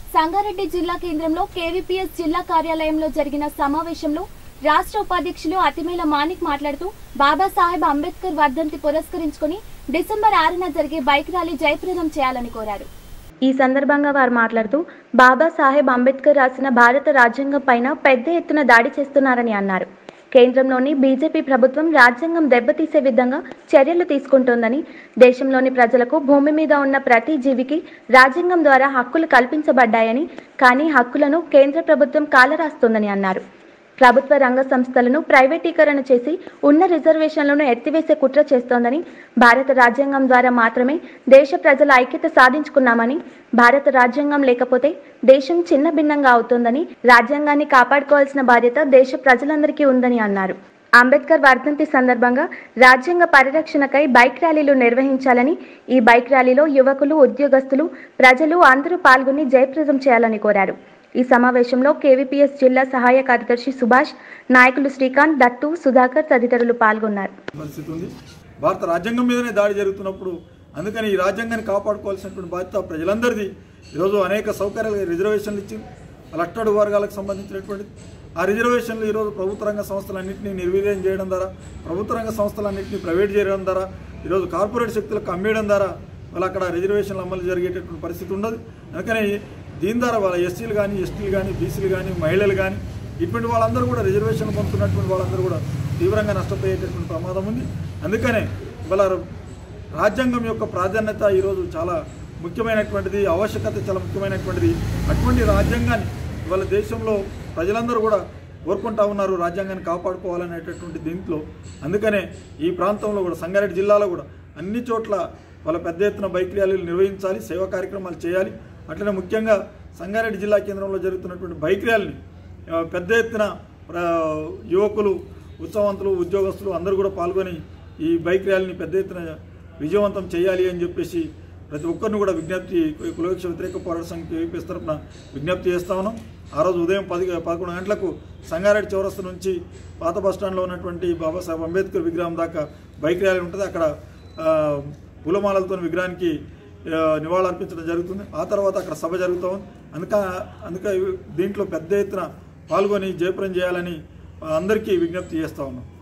సంగారెడ్డి జిల్లా కేంద్రంలో కేవీపీఎస్ జిల్లా కార్యాలయంలో జరిగిన సమావేశంలో రాష్ట్ర ఉపాధ్యక్షులు అతిమేల మాణిక్ మాట్లాడుతూ బాబాసాహెబ్ అంబేద్కర్ వర్ధంతి పురస్కరించుకుని డిసెంబర్ ఆరున జరిగే బైక్ ర్యాలీ జయప్రదం చేయాలని కోరారు ఈ సందర్భంగా వారు మాట్లాడుతూ బాబాసాహెబ్ అంబేద్కర్ రాసిన భారత రాజ్యాంగం పైన పెద్ద ఎత్తున దాడి చేస్తున్నారని అన్నారు కేంద్రంలోని బీజేపీ ప్రభుత్వం రాజ్యాంగం దెబ్బతీసే విధంగా చర్యలు తీసుకుంటోందని దేశంలోని ప్రజలకు భూమి మీద ఉన్న ప్రతి జీవికి రాజ్యాంగం ద్వారా హక్కులు కల్పించబడ్డాయని కానీ హక్కులను కేంద్ర ప్రభుత్వం కాలరాస్తోందని అన్నారు ప్రభుత్వ రంగ సంస్థలను ప్రైవేటీకరణ చేసి ఉన్న రిజర్వేషన్లను ఎత్తివేసే కుట్ర చేస్తోందని భారత రాజ్యాంగం ద్వారా మాత్రమే దేశ ప్రజల ఐక్యత సాధించుకున్నామని భారత రాజ్యాంగం లేకపోతే దేశం చిన్న భిన్నంగా అవుతోందని రాజ్యాంగాన్ని కాపాడుకోవాల్సిన బాధ్యత దేశ ప్రజలందరికీ ఉందని అన్నారు అంబేద్కర్ వర్ధంతి సందర్భంగా రాజ్యాంగ పరిరక్షణకై బైక్ ర్యాలీలు నిర్వహించాలని ఈ బైక్ ర్యాలీలో యువకులు ఉద్యోగస్తులు ప్రజలు అందరూ పాల్గొని జయప్రదం చేయాలని కోరారు ఈ సమావేశంలో కేవీపీఎస్ జిల్లా సహాయ కార్యదర్శి సుభాష్ నాయకులు శ్రీకాంత్ దత్తు సుధాకర్ తదితరులు పాల్గొన్నారు పరిస్థితి ఉంది భారత రాజ్యాంగం మీదనే దాడి జరుగుతున్నప్పుడు అందుకని ఈ రాజ్యాంగాన్ని కాపాడుకోవాల్సినటువంటి బాధ్యత ప్రజలందరిది ఈరోజు అనేక సౌకర్యాలు రిజర్వేషన్లు ఇచ్చి లట్టడు వర్గాలకు సంబంధించినటువంటి ఆ రిజర్వేషన్లు ఈరోజు ప్రభుత్వ రంగ సంస్థలన్నింటినీ నిర్వీర్యం చేయడం ద్వారా ప్రభుత్వ రంగ సంస్థలన్నింటినీ ప్రైవేట్ చేయడం ద్వారా ఈరోజు కార్పొరేట్ శక్తులకు అమ్మేయడం ద్వారా వాళ్ళు అక్కడ రిజర్వేషన్లు అమలు జరిగేటటువంటి పరిస్థితి ఉండదు అందుకని దీని ద్వారా వాళ్ళ ఎస్సీలు కానీ ఎస్టీలు కానీ బీసీలు కానీ మహిళలు కానీ ఇటువంటి వాళ్ళందరూ కూడా రిజర్వేషన్ పొందుతున్నటువంటి వాళ్ళందరూ కూడా తీవ్రంగా నష్టపోయేటటువంటి ప్రమాదం ఉంది అందుకనే ఇవాళ రాజ్యాంగం యొక్క ప్రాధాన్యత ఈరోజు చాలా ముఖ్యమైనటువంటిది ఆవశ్యకత చాలా ముఖ్యమైనటువంటిది అటువంటి రాజ్యాంగాన్ని ఇవాళ దేశంలో ప్రజలందరూ కూడా కోరుకుంటా ఉన్నారు రాజ్యాంగాన్ని కాపాడుకోవాలనేటటువంటి దీంట్లో అందుకనే ఈ ప్రాంతంలో కూడా సంగారెడ్డి జిల్లాలో కూడా అన్ని చోట్ల వాళ్ళ పెద్ద ఎత్తున బైక్ ర్యాలీలు నిర్వహించాలి సేవా కార్యక్రమాలు చేయాలి అట్లనే ముఖ్యంగా సంగారెడ్డి జిల్లా కేంద్రంలో జరుగుతున్నటువంటి బైక్ ర్యాలీని ఆ, పెద్ద ఎత్తున ఆ, యువకులు ఉత్సవంతులు ఉద్యోగస్తులు అందరూ కూడా పాల్గొని ఈ బైక్ ర్యాలీని పెద్ద ఎత్తున విజయవంతం చేయాలి అని చెప్పేసి ప్రతి ఒక్కరిని కూడా విజ్ఞప్తి కులవృక్ష వ్యతిరేక పోరాట సంఘ ఏపీఎస్ తరఫున విజ్ఞప్తి చేస్తా ఉన్నాం ఆ రోజు ఉదయం పది పదకొండు గంటలకు సంగారెడ్డి చౌరస్తా నుంచి పాత బస్టాండ్లో ఉన్నటువంటి బాబాసాహెబ్ అంబేద్కర్ విగ్రహం దాకా బైక్ ర్యాలీ ఉంటుంది అక్కడ ఆ, పూలమాలలతో విగ్రహానికి ఆ, నివాళులు అర్పించడం జరుగుతుంది ఆ తర్వాత అక్కడ సభ జరుగుతూ ఉంది అందుక అందుక దీంట్లో పెద్ద ఎత్తున పాల్గొని జయప్రం చేయాలని అందరికీ విజ్ఞప్తి చేస్తా ఉన్నాం